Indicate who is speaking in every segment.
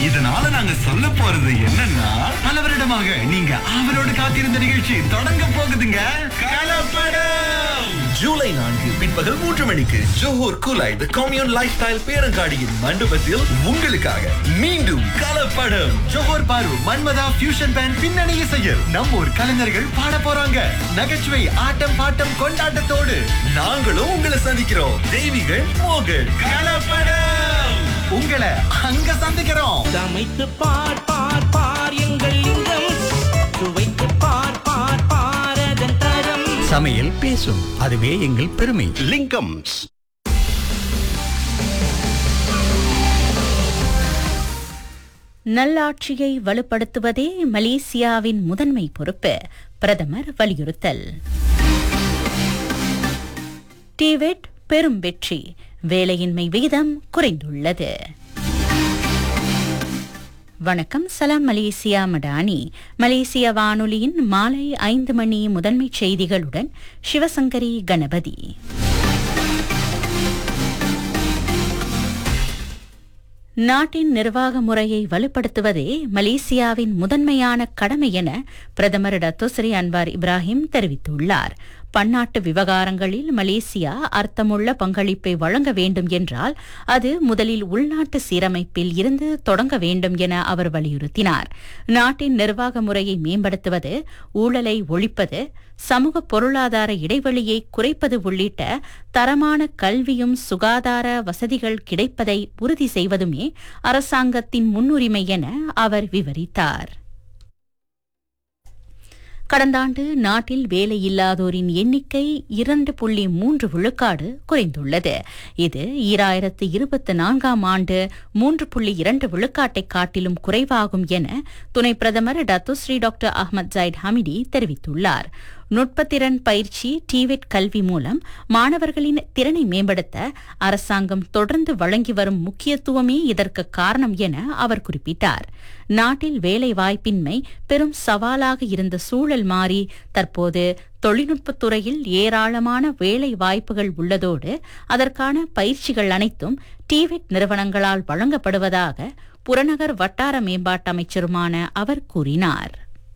Speaker 1: இதனால நாங்க சொல்ல போறது என்னன்னா பல வருடமாக நீங்க ஆவலோடு காத்திருந்த நிகழ்ச்சி தொடங்க போகுதுங்க கலப்படம்
Speaker 2: ஜூலை நான்கு பிற்பகல் மூன்று மணிக்கு Johor Kulai the Commune lifestyle பேரங்காடியின் மண்டபத்தில் உங்களுக்காக மீண்டும் கலப்படம்
Speaker 1: ஜோஹர் பாரு மன்மதா ஃபியூஷன் பேண்ட் பின்னணி இசையில் நம்ம ஊர் கலைஞர்கள் பாட போறாங்க நகைச்சுவை ஆட்டம் பாட்டம் கொண்டாட்டத்தோடு
Speaker 2: நாங்களும் உங்களை சந்திக்கிறோம் தெய்வீகள் மோகன்
Speaker 1: கலப்படம் உங்களை அங்க சந்திக்கிறோம்
Speaker 3: சமைத்து பார் பார் பார் எங்கள் லிங்கம் சுவைத்து பார் பார் பாரதன் தரம்
Speaker 4: சமையல் பேசும் அதுவே எங்கள் பெருமை
Speaker 5: லிங்கம்ஸ்
Speaker 6: நல்லாட்சியை வலுப்படுத்துவதே மலேசியாவின் முதன்மை பொறுப்பு பிரதமர் வலியுறுத்தல் டிவெட் பெரும் வெற்றி வேலையின்மை விகிதம் குறைந்துள்ளது வணக்கம் சலாம் மலேசியா மடானி மலேசிய வானொலியின் மாலை ஐந்து மணி முதன்மை செய்திகளுடன் சிவசங்கரி கணபதி நாட்டின் நிர்வாக முறையை வலுப்படுத்துவதே மலேசியாவின் முதன்மையான கடமை என பிரதமர் டத்தோஸ்ரீ அன்வார் இப்ராஹிம் தெரிவித்துள்ளார் பன்னாட்டு விவகாரங்களில் மலேசியா அர்த்தமுள்ள பங்களிப்பை வழங்க வேண்டும் என்றால் அது முதலில் உள்நாட்டு சீரமைப்பில் இருந்து தொடங்க வேண்டும் என அவர் வலியுறுத்தினார் நாட்டின் நிர்வாக முறையை மேம்படுத்துவது ஊழலை ஒழிப்பது சமூக பொருளாதார இடைவெளியை குறைப்பது உள்ளிட்ட தரமான கல்வியும் சுகாதார வசதிகள் கிடைப்பதை உறுதி செய்வதுமே அரசாங்கத்தின் முன்னுரிமை என அவர் விவரித்தார் கடந்த ஆண்டு நாட்டில் வேலையில்லாதோரின் எண்ணிக்கை இரண்டு புள்ளி மூன்று விழுக்காடு குறைந்துள்ளது இது ஈராயிரத்து இருபத்தி நான்காம் ஆண்டு மூன்று புள்ளி இரண்டு விழுக்காட்டை காட்டிலும் குறைவாகும் என துணை பிரதமர் Datuk Seri doctor Ahmad Zahid Hamidi தெரிவித்துள்ளார் நுட்பத்திறன் பயிற்சி டிவெட் கல்வி மூலம் மாணவர்களின் திறனை மேம்படுத்த அரசாங்கம் தொடர்ந்து வழங்கி வரும் முக்கியத்துவமே இதற்கு காரணம் என அவர் குறிப்பிட்டார் நாட்டில் வேலை வாய்ப்பின்மை பெரும் சவாலாக இருந்த சூழல் மாறி தற்போது தொழில்நுட்பத் துறையில் ஏராளமான வேலை வாய்ப்புகள் உள்ளதோடு அதற்கான பயிற்சிகள் அனைத்தும் டிவெட் நிறுவனங்களால் வழங்கப்படுவதாக புறநகர் வட்டார மேம்பாட்டு அமைச்சருமான அவர் கூறினார்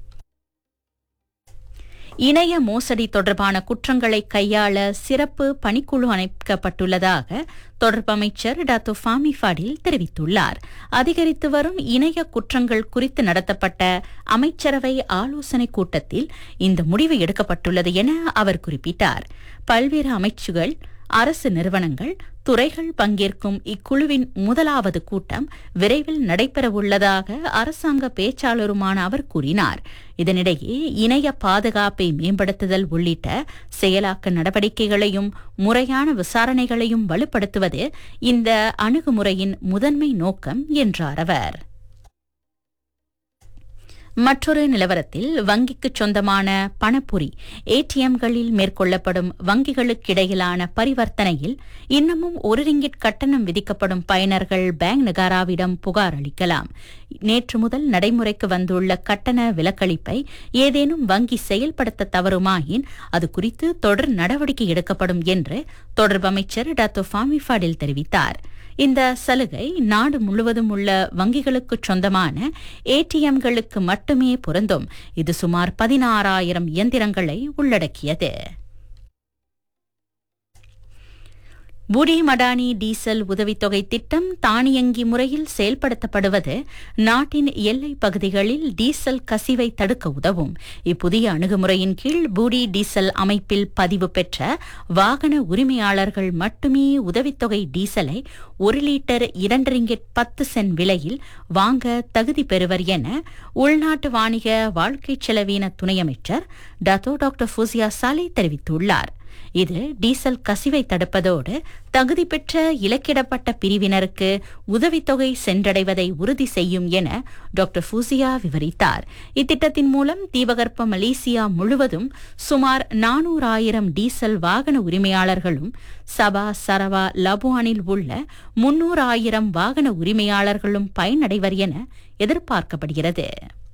Speaker 6: இணைய மோசடி தொடர்பான குற்றங்களை கையாள சிறப்பு பணிக்குழு அமைக்கப்பட்டுள்ளதாக தொடர்பு அமைச்சர் டாக்டர் ஃபாமி ஃபாடில் தெரிவித்துள்ளார் அதிகரித்து வரும் இணைய குற்றங்கள் குறித்து நடத்தப்பட்ட அமைச்சரவை ஆலோசனைக் கூட்டத்தில் இந்த முடிவு எடுக்கப்பட்டுள்ளது என அவர் குறிப்பிட்டார் பல்வேறு அமைச்சுகள் அரசு நிறுவனங்கள் துறைகள் பங்கேற்கும் இக்குழுவின் முதலாவது கூட்டம் விரைவில் நடைபெறவுள்ளதாக அரசாங்க பேச்சாளருமான அவர் கூறினார் இதனிடையே இணைய பாதுகாப்பை மேம்படுத்துதல் உள்ளிட்ட செயலாக்க நடவடிக்கைகளையும் முறையான விசாரணைகளையும் வலுப்படுத்துவது இந்த அணுகுமுறையின் முதன்மை நோக்கம் என்றார் அவர் மற்றொரு நிலவரத்தில் வங்கிக்கு சொந்தமான பணப்புரி ஏடிஎம்களில் மேற்கொள்ளப்படும் வங்கிகளுக்கிடையிலான பரிவர்த்தனையில் இன்னமும் ஒரு ரிங்கிட் கட்டணம் விதிக்கப்படும் பயனர்கள் பேங்க் நகாராவிடம் புகார் அளிக்கலாம் நேற்று முதல் நடைமுறைக்கு வந்துள்ள கட்டண விலக்களிப்பை ஏதேனும் வங்கி செயல்படுத்த தவறுமாயின் அது குறித்து தொடர் நடவடிக்கை எடுக்கப்படும் என்று தொடர்பு அமைச்சர் டாக்டர் ஃபாமிஃபாடில் தெரிவித்தார் இந்த சலுகை நாடு முழுவதும் உள்ள வங்கிகளுக்கு சொந்தமான ஏடிஎம்களுக்கு மட்டுமே பொருந்தும் இது சுமார் பதினாறாயிரம் இயந்திரங்களை உள்ளடக்கியது புடி மடானி டீசல் உதவித்தொகை திட்டம் தானியங்கி முறையில் செயல்படுத்தப்படுவது நாட்டின் எல்லை பகுதிகளில் டீசல் கசிவை தடுக்க உதவும் இப்புதிய அணுகுமுறையின் கீழ் பூடி டீசல் அமைப்பில் பதிவு பெற்ற வாகன உரிமையாளர்கள் மட்டுமே உதவித்தொகை டீசலை ஒரு லிட்டர் இரண்டு ரிங்கெட் பத்து சென்ட் விலையில் வாங்க தகுதி பெறுவர் என உள்நாட்டு வாணிக வாழ்க்கை செலவீன துணை அமைச்சர் டத்தோ டாக்டர் ஃபூசியா சாலே தெரிவித்துள்ளார் இது டீசல் கசிவை தடுப்பதோடு தகுதி பெற்ற இலக்கிடப்பட்ட பிரிவினருக்கு உதவித்தொகை சென்றடைவதை உறுதி செய்யும் என டாக்டர் ஃபூசியா விவரித்தார் இத்திட்டத்தின் மூலம் தீபகற்ப மலேசியா முழுவதும் சுமார் நானூறாயிரம் டீசல் வாகன உரிமையாளர்களும் சபா சரவா லபுவானில் உள்ள முன்னூறாயிரம் வாகன உரிமையாளர்களும் பயனடைவர் என எதிர்பார்க்கப்படுகிறது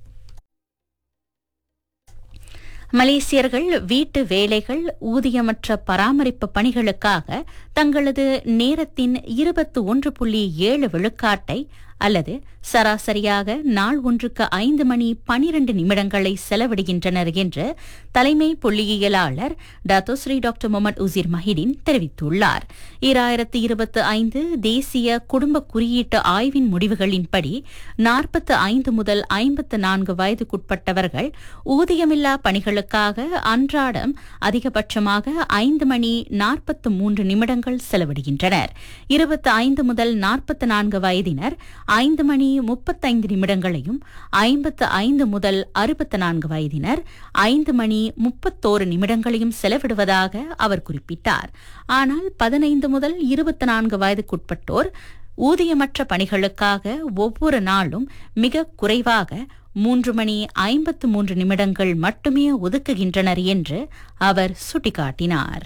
Speaker 6: மலேசியர்கள் வீட்டு வேலைகள் ஊதியமற்ற பராமரிப்பு பணிகளுக்காக தங்களது நேரத்தின் இருபத்து ஒன்று புள்ளி ஏழு விழுக்காட்டை அல்லது சராசரியாக நாள் ஒன்றுக்கு ஐந்து மணி பனிரண்டு நிமிடங்களை செலவிடுகின்றனர் என்று தலைமை புள்ளியியலாளர் Dato' Sri doctor Mohamad Uzir Mahidin தெரிவித்துள்ளார் இராயிரத்து இருபத்தி ஐந்து தேசிய குடும்ப குறியீட்டு ஆய்வின் முடிவுகளின்படி நாற்பத்து ஐந்து முதல் ஐம்பத்து நான்கு வயதுக்குட்பட்டவர்கள் ஊதியமில்லா பணிகளுக்காக அன்றாடம் அதிகபட்சமாக ஐந்து மணி நாற்பத்து மூன்று நிமிடங்கள் செலவிடுகின்றனர் இருபத்தி ஐந்து முதல் நாற்பத்தி நான்கு வயதினர் ஐந்து மணி முப்பத்தைந்து நிமிடங்களையும் ஐம்பத்து ஐந்து முதல் அறுபத்து நான்கு வயதினர் ஐந்து மணி முப்பத்தோரு நிமிடங்களையும் செலவிடுவதாக அவர் குறிப்பிட்டார் ஆனால் பதினைந்து முதல் இருபத்தி நான்கு வயதுக்குட்பட்டோர் ஊதியமற்ற பணிகளுக்காக ஒவ்வொரு நாளும் மிக குறைவாக மூன்று மணி ஐம்பத்து மூன்று நிமிடங்கள் மட்டுமே ஒதுக்குகின்றனர் என்று அவர் சுட்டிக்காட்டினார்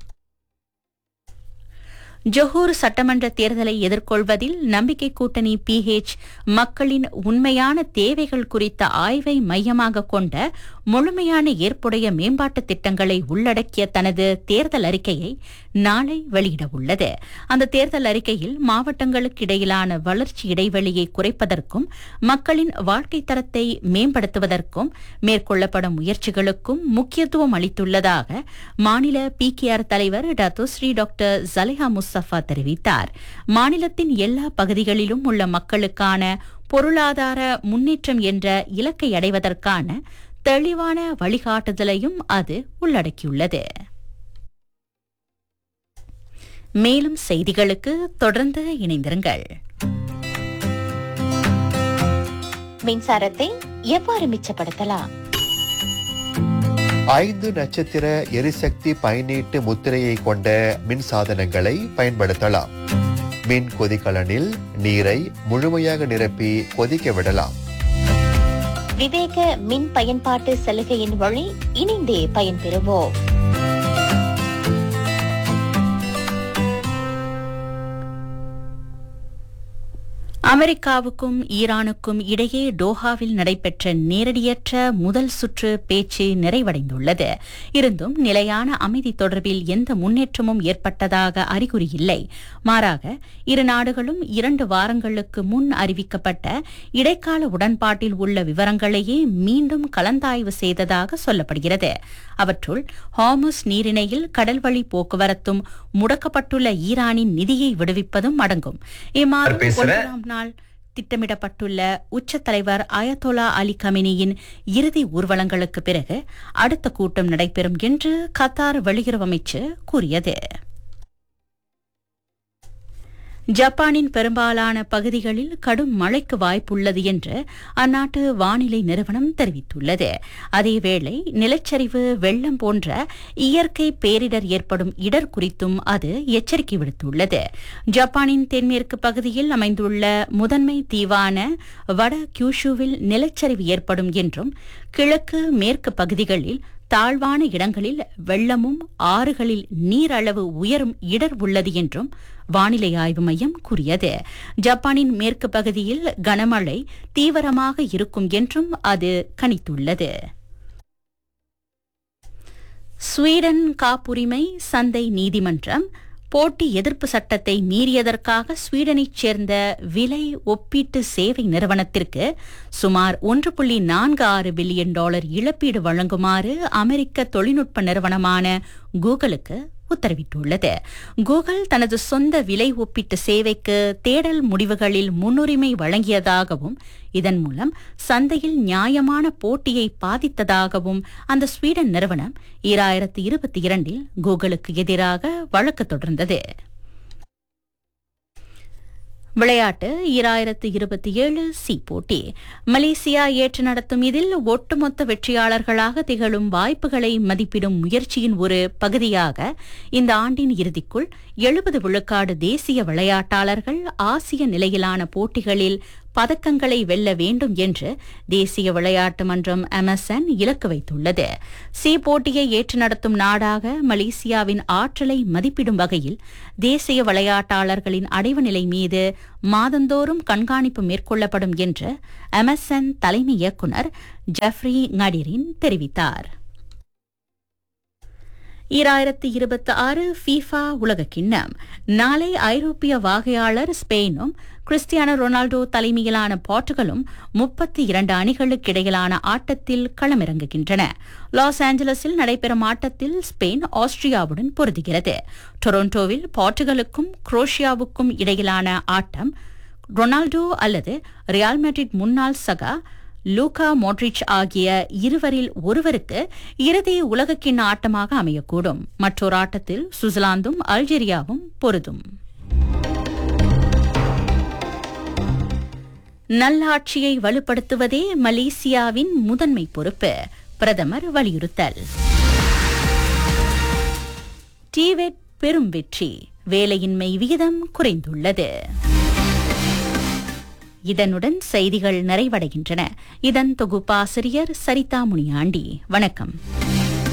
Speaker 6: ஜொஹூர் சட்டமன்ற தேர்தலை எதிர்கொள்வதில் நம்பிக்கை கூட்டணி பிஹெச் மக்களின் உண்மையான தேவைகள் குறித்த ஆய்வை மையமாக கொண்ட முழுமையான ஏற்புடைய மேம்பாட்டு திட்டங்களை உள்ளடக்கிய தனது தேர்தல் அறிக்கையை நாளை வெளியிட உள்ளது அந்த தேர்தல் அறிக்கையில் மாவட்டங்களுக்கு இடையிலான வளர்ச்சி இடைவெளியை குறைப்பதற்கும் மக்களின் வாழ்க்கை தரத்தை மேம்படுத்துவதற்கும் மேற்கொள்ளப்படும் முயற்சிகளுக்கும் முக்கியத்துவம் அளித்துள்ளதாக மாநில பிகேஆர் தலைவர் டத்துஸ்ரீ டாக்டர் ஜலிஹா முஸ்தபா தெரிவித்தார் மாநிலத்தின் எல்லா பகுதிகளிலும் உள்ள மக்களுக்கான பொருளாதார முன்னேற்றம் என்ற இலக்கை அடைவதற்கான தெளிவான வழிகாட்டுதலையும் அது உள்ளடக்கியுள்ளது மேலும் செய்திகளுக்கு தொடர்ந்து இணைந்திருங்கள்
Speaker 5: மின்சாரத்தை எவ்வாறு மிச்சப்படுத்தலாம்
Speaker 7: ஐந்து நட்சத்திர எரிசக்தி பயனீட்டு முத்திரையை கொண்ட மின் சாதனங்களை பயன்படுத்தலாம் மின் கொதிகலனில் நீரை முழுமையாக நிரப்பி கொதிக்க விடலாம்
Speaker 5: விவேக மின் பயன்பாட்டு சலுகையின் வழி இணைந்தே பயன்பெறுவோம்
Speaker 6: அமெரிக்காவுக்கும் ஈரானுக்கும் இடையே டோஹாவில் நடைபெற்ற நேரடியற்ற முதல் சுற்று பேச்சு நிறைவடைந்துள்ளது இருந்தும் நிலையான அமைதி தொடர்பில் எந்த முன்னேற்றமும் ஏற்பட்டதாக அறிகுறி இல்லை மாறாக இரு நாடுகளும் இரண்டு வாரங்களுக்கு முன் அறிவிக்கப்பட்ட இடைக்கால உடன்பாட்டில் உள்ள விவரங்களையே மீண்டும் கலந்தாய்வு செய்ததாக சொல்லப்படுகிறது அவற்றுள் ஹார்முஸ் நீரிணையில் கடல்வழி போக்குவரத்தும் முடக்கப்பட்டுள்ள ஈரானின் நிதியை விடுவிப்பதும் அடங்கும் இம்மாதம்
Speaker 2: பேசுறேன்.
Speaker 6: ஒன்பதாம் நாள் திட்டமிடப்பட்டுள்ள உச்ச தலைவர் அயத்தோலா அலி கமினியின் இறுதி ஊர்வலங்களுக்கு பிறகு அடுத்த கூட்டம் நடைபெறும் என்று கத்தார் வெளியுறவு அமைச்சு கூறியது ஜப்பானின் பெரும்பாலான பகுதிகளில் கடும் மழைக்கு வாய்ப்புள்ளது என்று அந்நாட்டு வானிலை நிறுவனம் தெரிவித்துள்ளது அதேவேளை நிலச்சரிவு வெள்ளம் போன்ற இயற்கை பேரிடர் ஏற்படும் இடர் குறித்தும் அது எச்சரிக்கை விடுத்துள்ளது ஜப்பானின் தென்மேற்கு பகுதியில் அமைந்துள்ள முதன்மை தீவான வட கியூஷுவில் நிலச்சரிவு ஏற்படும் என்றும் கிழக்கு மேற்கு பகுதிகளில் தாழ்வான இடங்களில் வெள்ளமும் ஆறுகளில் நீரளவு உயரும் இடர் உள்ளது என்றும் வானிலை ஆய்வு மையம் கூறியது ஜப்பானின் மேற்கு பகுதியில் கனமழை தீவிரமாக இருக்கும் என்றும் அது கணித்துள்ளது ஸ்வீடன் காப்புரிமை சந்தை நீதிமன்றம் போட்டி எதிர்ப்பு சட்டத்தை மீறியதற்காக ஸ்வீடனைச் சேர்ந்த விலை ஒப்பீட்டு சேவை நிறுவனத்திற்கு சுமார் ஒன்று புள்ளி நான்கு ஆறு பில்லியன் டாலர் இழப்பீடு வழங்குமாறு அமெரிக்க தொழில்நுட்ப நிறுவனமான கூகுளுக்கு உத்தரவிட்டுள்ளது கூகுள் தனது சொந்த விலை ஒப்பீட்டு சேவைக்கு தேடல் முடிவுகளில் முன்னுரிமை வழங்கியதாகவும் இதன் மூலம் சந்தையில் நியாயமான போட்டியை பாதித்ததாகவும் அந்த ஸ்வீடன் நிறுவனம் ஈராயிரத்து இருபத்தி இரண்டில் கூகுளுக்கு எதிராக வழக்கு தொடர்ந்தது விளையாட்டு ஈராயிரத்து இருபத்தி ஏழு சி போட்டி மலேசியா ஏற்று நடத்தும் இதில் ஒட்டுமொத்த வெற்றியாளர்களாக திகழும் வாய்ப்புகளை மதிப்பிடும் முயற்சியின் ஒரு பகுதியாக இந்த ஆண்டின் இறுதிக்குள் எழுபது விழுக்காடு தேசிய விளையாட்டாளர்கள் ஆசிய நிலையிலான போட்டிகளில் பதக்கங்களை வெல்ல வேண்டும் என்று தேசிய விளையாட்டு மன்றம் அமசன் இலக்கு வைத்துள்ளது சி போட்டியை ஏற்று நடத்தும் நாடாக மலேசியாவின் ஆற்றலை மதிப்பிடும் வகையில் தேசிய விளையாட்டாளர்களின் அடைவு நிலை மீது மாதந்தோறும் கண்காணிப்பு மேற்கொள்ளப்படும் என்று அமசன் தலைமை இயக்குநர் ஜெஃப்ரி ngadirin தெரிவித்தார் ஈராயிரத்தி இருபத்தி ஆறு ஃபீஃபா உலக கிண்ணம் நாளை ஐரோப்பிய வாகையாளர் ஸ்பெயினும் கிறிஸ்டியானோ ரொனால்டோ தலைமையிலான போர்ட்டுகலும் முப்பத்தி இரண்டு அணிகளுக்கு இடையிலான ஆட்டத்தில் களமிறங்குகின்றன லாஸ் ஏஞ்சலஸில் நடைபெறும் ஆட்டத்தில் ஸ்பெயின் ஆஸ்திரியாவுடன் பொருதுகிறது டொரண்டோவில் போர்ட்டுகலுக்கும் குரோஷியாவுக்கும் இடையிலான ஆட்டம் ரொனால்டோ அல்லது ரியால் மேட்ரிட் முன்னாள் சகா லூகா மோட்ரிச் ஆகிய இருவரில் ஒருவருக்கு இறுதி உலகக்கிண்ண ஆட்டமாக அமையக்கூடும் மற்றொரு ஆட்டத்தில் சுவிட்சர்லாந்தும் அல்ஜீரியாவும் பொருதும் நல்லாட்சியை வலுப்படுத்துவதே மலேசியாவின் முதன்மை பொறுப்பு பிரதமர் வலியுறுத்தல் டிவெட் பெரும் வெற்றி வேலையின்மை விகிதம் குறைந்துள்ளது இதனுடன் செய்திகள் நிறைவடைகின்றன இதன் தொகுப்பாசிரியர் சரிதா முனியாண்டி வணக்கம்